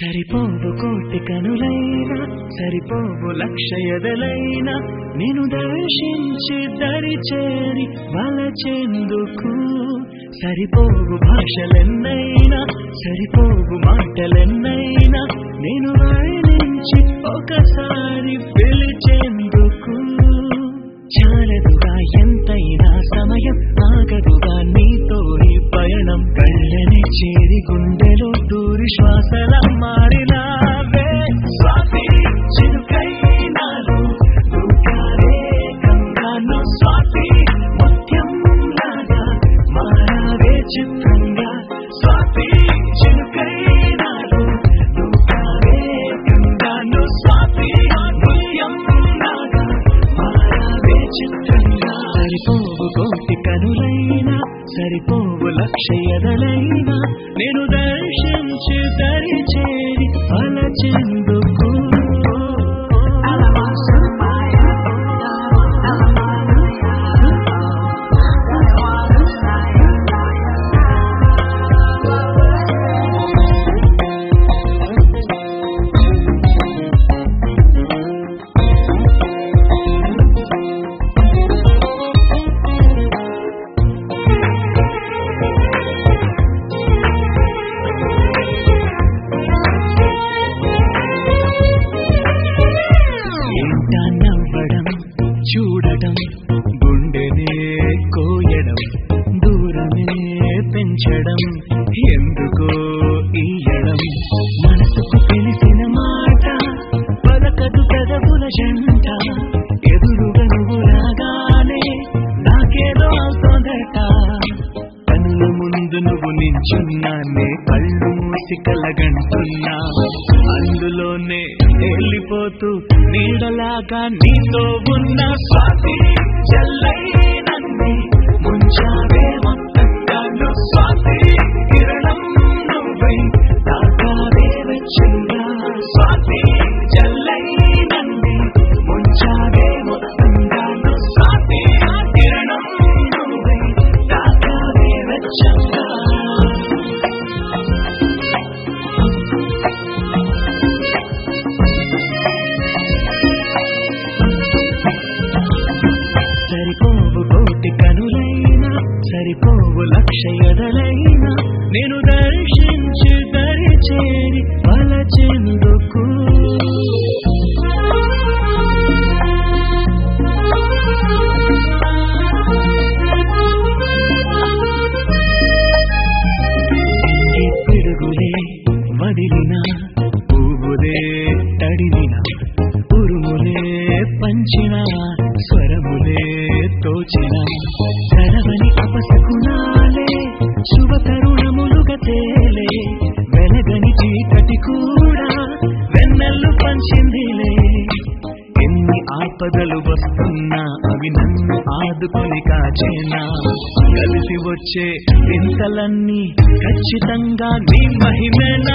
సరిపోవు కోటి కనులైనా సరిపోవు లక్ష ఎదలైనా నేను దర్శించి దరి చేరి వలచెందుకు సరిపోవు భాషలెన్నైనా సరిపోవు మాటలెన్నైనా నేను వర్ణించి ఒకసారి పిలిచేందుకు చాలదుగా ఎంతైనా సమయం ఆగదుగా నీతో ఈ పయనం కళ్ళని చేరి గుండెలో దూరి శ్వాసల మారినావే స్వాతి చిరుకైనాలు దూకాలే గంగాను స్వాతి ముత్యం లాగా మారావే చిత్రంగా స్వాతి చిరుకైనాలు దూకాలే గంగాను స్వాతి ముత్యం లాగా మారావే చిత్రంగా సరిపోవు కోటి కనులైనా సరిపోవు లక్ష ఎదలైనా నేను దర్శించి దరి చేరి అలచెందుకు ఏంట నవ్వడం చూడటం గుండెనే కోయడం దూరమే పెంచడం ఎందుకో ఈయడం మనసుకు తెలిసిన మాట పలకదు పెదవుల జంట ఎదురుగా నువ్వు రాగానే నాకేదో అవుతోందట కన్నుల ముందు నువ్వు నించున్నానే కళ్ళు మూసి కలగంటున్నా అందులోనే వెళ్ళిపోతూ నీడలాగా నీతో ఉన్న స్వాతి జల్లై నన్ను ముంచావే మొత్తంగా నువ్వు స్వాతి కిరణం నువ్వై తాకావే వెచ్చంగా స్వాతి జల్లై నన్ను ముంచావే మొత్తంగా నువ్వు స్వాతి కిరణం నువ్వై తాకావే వెచ్చంగా సరిపోవు కోటి కనులైనా సరిపోవు లక్ష ఎదలైనా నేను దర్శించి దరి చేరి వలచెందుకు ఈ పిడుగులే వదిలిన పువ్వులే తడిదిన ఉరుములే పంచిన స్వరములే తోచిన తరవని అపశకునాలే శుభ తరుణములుగా తేలే వెలగని చీకటి కూడా వెన్నెల్లు పంచిందిలే ఎన్ని ఆపదలు వస్తున్నా అవి నన్ను ఆదుకొని కాచేనా కలిసి వచ్చే ఇంతలన్నీ ఖచ్చితంగా నీ మహిమేనా